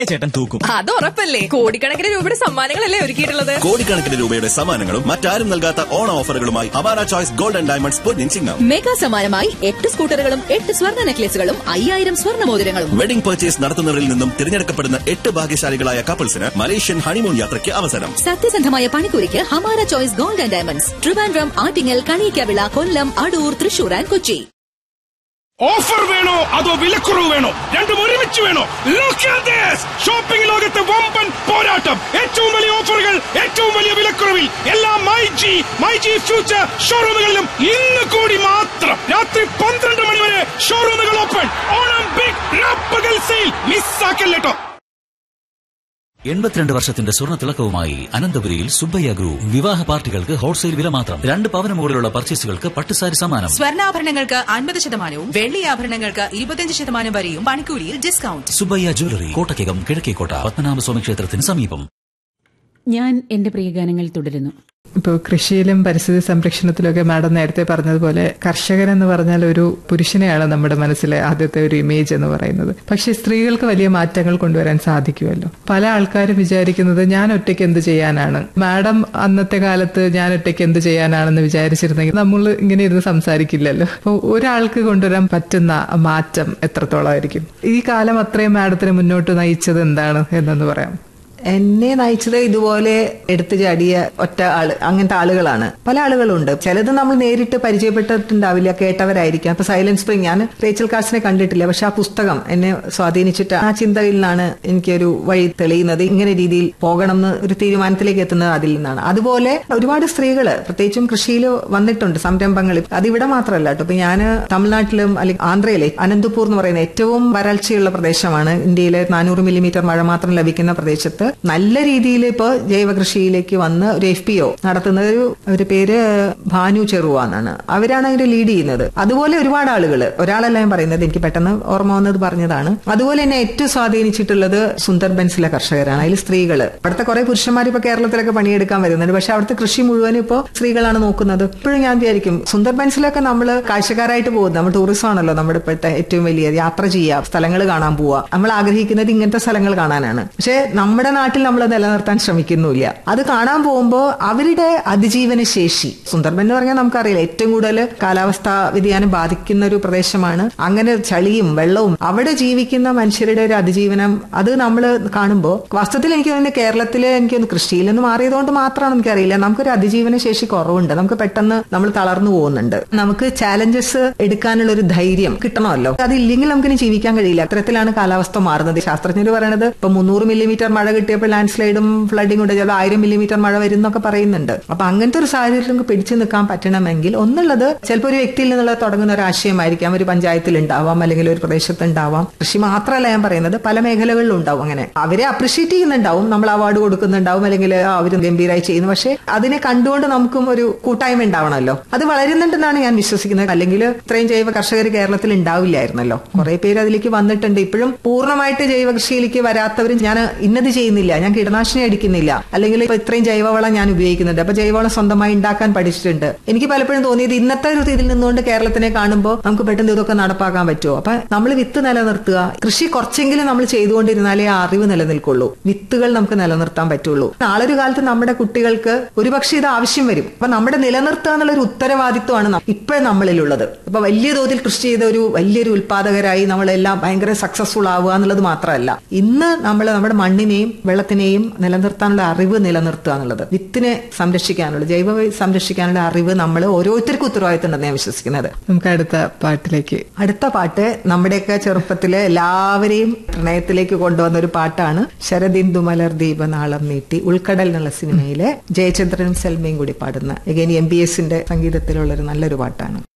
ചേട്ടൻ തൂക്കും അത് ഉറപ്പല്ലേ കോടിക്കണക്കിന് രൂപയുടെ സമ്മാനങ്ങളല്ലേ ഒരുക്കിയിട്ടുള്ളത് കോടിക്കണക്കിന് രൂപയുടെ സമ്മാനങ്ങളും മറ്റാരും നൽകാത്ത ഓണ ഓഫറുകളുമായി അവാര ചോയ്സ് ഗോൾഡ് ആൻഡ് ഡയമണ്ട്സ് പൊന്നിൻ ചിങ്ങം മെഗാ സമ്മാനമായി എട്ട് സ്കൂട്ടറുകളും എട്ട് സ്വർണ്ണ നെക്ലേസുകളും അയ്യായിരം സ്വർണ്ണ മോതിരങ്ങളും വെഡിംഗ് പർച്ചേസ് നടത്തുന്നവരിൽ നിന്നും തിരഞ്ഞെടുക്കപ്പെടുന്ന എട്ട് ഭാഗ്യശാലികളായ കപ്പിൾസിന് മലേഷ്യൻ ഹണിമൂൺ യാത്രയ്ക്ക് അവസരം സത്യസന്ധമായ പണിക്കൂലിക്ക് Hamara choice gold and diamonds Trivandrum Attingal Kaniyakkavila Kollam Adoor Thrissur and Kochi offer വേണോ അതോ വിലക്കുറവ് വേണോ രണ്ടും ഒരുമിച്ച് വേണോ ഷോപ്പിംഗ് ലോകത്തെ വമ്പൻ പോരാട്ടം ഏറ്റവും വലിയ ഓഫറുകൾ ഏറ്റവും വലിയ വിലക്കുറവിൽ എല്ലാ my G my G future ഷോറൂമുകളിലും ഇന്ന് കൂടി മാത്രം രാത്രി പന്ത്രണ്ട് മണി വരെ ഷോറൂമുകൾ ഓപ്പൺ ഓണം ബിഗ് രാപ്പകൽ സെയിൽ മിസ്സാക്കല്ലേട്ടോ എൺപത്തിരണ്ട് വർഷത്തിന്റെ സ്വർണ്ണ തിളക്കവുമായി അനന്തപുരിയിൽ സുബ്ബയ്യ ഗ്രൂപ്പ് വിവാഹ പാർട്ടികൾക്ക് ഹോൾസെയിൽ വില മാത്രം രണ്ട് പവന് മുകളിലുള്ള പർച്ചേസുകൾക്ക് പട്ടുസാരി സമ്മാനം സ്വർണ്ണാഭരണങ്ങൾക്ക് അൻപത് ശതമാനവും വെള്ളി ആഭരണങ്ങൾക്ക് ഇരുപത്തിയഞ്ച് ശതമാനം വരെയും പണിക്കൂലിയിൽ ഡിസ്കൗണ്ട് സുബ്ബയ്യ ജ്വല്ലറി കോട്ടക്കകം കിഴക്കേക്കോട്ട പത്മനാഭസ്വാമി ക്ഷേത്രത്തിന് സമീപം ഞാൻ എന്റെ പ്രിയഗാനങ്ങൾ തുടരുന്നു ഇപ്പോൾ കൃഷിയിലും പരിസ്ഥിതി സംരക്ഷണത്തിലൊക്കെ മാഡം നേരത്തെ പറഞ്ഞതുപോലെ കർഷകൻ എന്ന് പറഞ്ഞാൽ ഒരു പുരുഷനെയാണ് നമ്മുടെ മനസ്സിലെ ആദ്യത്തെ ഒരു ഇമേജ് എന്ന് പറയുന്നത് പക്ഷേ സ്ത്രീകൾക്ക് വലിയ മാറ്റങ്ങൾ കൊണ്ടുവരാൻ സാധിക്കുമല്ലോ പല ആൾക്കാരും വിചാരിക്കുന്നത് ഞാൻ ഒറ്റയ്ക്ക് എന്ത് ചെയ്യാനാണ് മാഡം അന്നത്തെ കാലത്ത് ഞാൻ ഒറ്റയ്ക്ക് എന്ത് ചെയ്യാനാണെന്ന് വിചാരിച്ചിരുന്നെങ്കിൽ നമ്മൾ ഇങ്ങനെ ഇരുന്ന് സംസാരിക്കില്ലല്ലോ അപ്പോൾ ഒരാൾക്ക് കൊണ്ടുവരാൻ പറ്റുന്ന മാറ്റം എത്രത്തോളമായിരിക്കും ഈ കാലം അത്രയും മാഡത്തിന് മുന്നോട്ട് നയിച്ചത് എന്താണ് എന്നൊന്ന് പറയാം എന്നെ നയിച്ചത് ഇതുപോലെ എടുത്തു ചാടിയ ഒറ്റ ആള് അങ്ങനത്തെ ആളുകളാണ് പല ആളുകളുണ്ട് ചിലത് നമ്മൾ നേരിട്ട് പരിചയപ്പെട്ടിട്ടുണ്ടാവില്ല കേട്ടവരായിരിക്കാം ഇപ്പൊ സൈലന്റ് സ്പ്രിംഗ് ഞാൻ റേച്ചൽ കാസിനെ കണ്ടിട്ടില്ല പക്ഷെ ആ പുസ്തകം എന്നെ സ്വാധീനിച്ചിട്ട് ആ ചിന്തയിൽ നിന്നാണ് എനിക്കൊരു വഴി തെളിയുന്നത് ഇങ്ങനെ രീതിയിൽ പോകണം എന്ന് ഒരു തീരുമാനത്തിലേക്ക് എത്തുന്നത് അതിൽ നിന്നാണ് അതുപോലെ ഒരുപാട് സ്ത്രീകള് പ്രത്യേകിച്ചും കൃഷിയിൽ വന്നിട്ടുണ്ട് സംരംഭങ്ങളിൽ അതിവിടെ മാത്രമല്ല കേട്ടോ ഇപ്പൊ ഞാൻ തമിഴ്നാട്ടിലും അല്ലെങ്കിൽ ആന്ധ്രയിലെ അനന്തപൂർ എന്ന് പറയുന്ന ഏറ്റവും വരൾച്ചയുള്ള പ്രദേശമാണ് ഇന്ത്യയിലെ നാനൂറ് മില്ലിമീറ്റർ മഴ മാത്രം ലഭിക്കുന്ന പ്രദേശത്ത് നല്ല രീതിയിൽ ഇപ്പോ ജൈവ കൃഷിയിലേക്ക് വന്ന് ഒരു എഫ് പി ഒ നടത്തുന്ന ഒരു അവരുടെ പേര് ഭാനു ചെറുവ എന്നാണ് അവരാണ് അതിന്റെ ലീഡ് ചെയ്യുന്നത് അതുപോലെ ഒരുപാട് ആളുകൾ ഒരാളല്ല ഞാൻ പറയുന്നത് എനിക്ക് പെട്ടെന്ന് ഓർമ്മ വന്നത് പറഞ്ഞതാണ് അതുപോലെ തന്നെ ഏറ്റവും സ്വാധീനിച്ചിട്ടുള്ളത് സുന്ദർബൻസിലെ കർഷകരാണ് അതിൽ സ്ത്രീകള് അവിടുത്തെ കുറെ പുരുഷന്മാർ ഇപ്പൊ കേരളത്തിലൊക്കെ പണിയെടുക്കാൻ വരുന്നുണ്ട് പക്ഷെ അവിടുത്തെ കൃഷി മുഴുവനും ഇപ്പോ സ്ത്രീകളാണ് നോക്കുന്നത് ഇപ്പോഴും ഞാൻ വിചാരിക്കും സുന്ദർബൻസിലൊക്കെ നമ്മൾ കാഴ്ചക്കാരായിട്ട് പോകുന്നത് നമ്മൾ ടൂറിസം ആണല്ലോ നമ്മുടെ ഇപ്പോഴത്തെ ഏറ്റവും വലിയ യാത്ര ചെയ്യുക സ്ഥലങ്ങൾ കാണാൻ പോവുക നമ്മൾ ആഗ്രഹിക്കുന്നത് ഇങ്ങനത്തെ സ്ഥലങ്ങൾ കാണാനാണ് പക്ഷെ നമ്മുടെ നാട്ടിൽ നമ്മൾ നിലനിർത്താൻ ശ്രമിക്കുന്നില്ല അത് കാണാൻ പോകുമ്പോൾ അവരുടെ അതിജീവന ശേഷി സുന്ദർബൻ എന്ന് പറഞ്ഞാൽ നമുക്കറിയില്ല ഏറ്റവും കൂടുതൽ കാലാവസ്ഥാ വ്യതിയാനം ബാധിക്കുന്ന ഒരു പ്രദേശമാണ് അങ്ങനെ ചളിയും വെള്ളവും അവിടെ ജീവിക്കുന്ന മനുഷ്യരുടെ ഒരു അതിജീവനം അത് നമ്മൾ കാണുമ്പോൾ വാസ്തവത്തിൽ എനിക്ക് തോന്നുന്നു കേരളത്തില് എനിക്ക് തോന്നുന്നു കൃഷിയിൽ നിന്ന് മാറിയതുകൊണ്ട് മാത്രമാണ് എനിക്കറിയില്ല നമുക്കൊരു അതിജീവന ശേഷി കുറവുണ്ട് നമുക്ക് പെട്ടെന്ന് നമ്മൾ തളർന്നു പോകുന്നുണ്ട് നമുക്ക് ചാലഞ്ചസ് എടുക്കാനുള്ള ഒരു ധൈര്യം കിട്ടണമല്ലോ അതില്ലെങ്കിൽ നമുക്കിനി ജീവിക്കാൻ കഴിയില്ല അത്തരത്തിലാണ് കാലാവസ്ഥ മാറുന്നത് ശാസ്ത്രജ്ഞർ പറയണത് ഇപ്പൊ മുന്നൂറ് മില്ലിമീറ്റർ മഴ കിട്ടിയപ്പോൾ ലാൻഡ് സ്ലൈഡും ഫ്ലഡിംഗ് ഉണ്ട് ചിലപ്പോൾ ആയിരം മില്ലിമീറ്റർ മഴ വരും എന്നൊക്കെ പറയുന്നുണ്ട് അപ്പൊ അങ്ങനത്തെ ഒരു സാഹചര്യത്തിൽ നമുക്ക് പിടിച്ചു നിൽക്കാൻ പറ്റണമെങ്കിൽ ഒന്നുള്ളത് ചിലപ്പോൾ ഒരു വ്യക്തിയിൽ നിന്നുള്ള തുടങ്ങുന്ന ഒരു ആശയമായിരിക്കാം ഒരു പഞ്ചായത്തിൽ ഉണ്ടാവാം അല്ലെങ്കിൽ ഒരു പ്രദേശത്ത് ഉണ്ടാവാം കൃഷി മാത്രമല്ല ഞാൻ പറയുന്നത് പല മേഖലകളിലും ഉണ്ടാവും അങ്ങനെ അവരെ അപ്രിഷിയേറ്റ് ചെയ്യുന്നുണ്ടാവും നമ്മൾ അവാർഡ് കൊടുക്കുന്നുണ്ടാവും അല്ലെങ്കിൽ അവർ ഗംഭീരമായി ചെയ്യുന്നു പക്ഷെ അതിനെ കണ്ടുകൊണ്ട് നമുക്കും ഒരു കൂട്ടായ്മ ഉണ്ടാവണമല്ലോ അത് വളരുന്നുണ്ടെന്നാണ് ഞാൻ വിശ്വസിക്കുന്നത് അല്ലെങ്കിൽ ഇത്രയും ജൈവ കർഷകർ കേരളത്തിൽ ഉണ്ടാവില്ലായിരുന്നല്ലോ കുറെ പേര് അതിലേക്ക് വന്നിട്ടുണ്ട് ഇപ്പോഴും പൂർണ്ണമായിട്ട് ജൈവ കൃഷിയിലേക്ക് വരാത്തവരും ഞാൻ ഇന്നത് ചെയ്യുന്നില്ല ഞാൻ കീടനാശിനി അടിക്കുന്നില്ല അല്ലെങ്കിൽ ഇപ്പൊ ഇത്രയും ജൈവവളം ഞാൻ ഉപയോഗിക്കുന്നുണ്ട് അപ്പൊ ജൈവവളം സ്വന്തമായി ഉണ്ടാക്കാൻ പഠിച്ചിട്ടുണ്ട് എനിക്ക് പലപ്പോഴും തോന്നിയത് ഇന്നത്തെ ഒരു ഇതിൽ നിന്നുകൊണ്ട് കേരളത്തിനെ കാണുമ്പോൾ നമുക്ക് പെട്ടെന്ന് ഇതൊക്കെ നടപ്പാക്കാൻ പറ്റുമോ അപ്പൊ നമ്മൾ വിത്ത് നിലനിർത്തുക കൃഷി കുറച്ചെങ്കിലും നമ്മൾ ചെയ്തുകൊണ്ടിരുന്നാലേ ആ അറിവ് നിലനിൽക്കുള്ളൂ വിത്തുകൾ നമുക്ക് നിലനിർത്താൻ പറ്റുള്ളൂ നാളെ ഒരു കാലത്ത് നമ്മുടെ കുട്ടികൾക്ക് ഒരുപക്ഷെ ഇത് ആവശ്യം വരും അപ്പൊ നമ്മുടെ നിലനിർത്തുക എന്നുള്ള ഒരു ഉത്തരവാദിത്വമാണ് ഇപ്പോഴും നമ്മളിലുള്ളത് അപ്പൊ വലിയ തോതിൽ കൃഷി ചെയ്ത ഒരു വലിയൊരു ഉൽപാദകരായി നമ്മളെല്ലാം ഭയങ്കര സക്സസ്ഫുൾ ആവുക എന്നുള്ളത് മാത്രമല്ല ഇന്ന് നമ്മൾ നമ്മുടെ മണ്ണിനെയും വെള്ളത്തിനെയും നിലനിർത്താനുള്ള അറിവ് നിലനിർത്തുക എന്നുള്ളത് വിത്തിനെ സംരക്ഷിക്കാനുള്ള ജൈവ സംരക്ഷിക്കാനുള്ള അറിവ് നമ്മൾ ഓരോരുത്തർക്കും ഉത്തരവാദിത്തം ഉണ്ടെന്ന് ഞാൻ വിശ്വസിക്കുന്നത് നമുക്ക് അടുത്ത പാട്ടിലേക്ക് അടുത്ത പാട്ട് നമ്മുടെയൊക്കെ ചെറുപ്പത്തിലെ എല്ലാവരെയും പ്രണയത്തിലേക്ക് കൊണ്ടുവന്ന ഒരു പാട്ടാണ് ശരദിന്ദു മലർ ദീപനാളം നീട്ടി ഉൾക്കടൽ എന്നുള്ള സിനിമയിലെ ജയചന്ദ്രനും സെൽമയും കൂടി പാടുന്ന എഗൈൻ എം ബി എസിന്റെ സംഗീതത്തിലുള്ള ഒരു നല്ലൊരു പാട്ടാണ്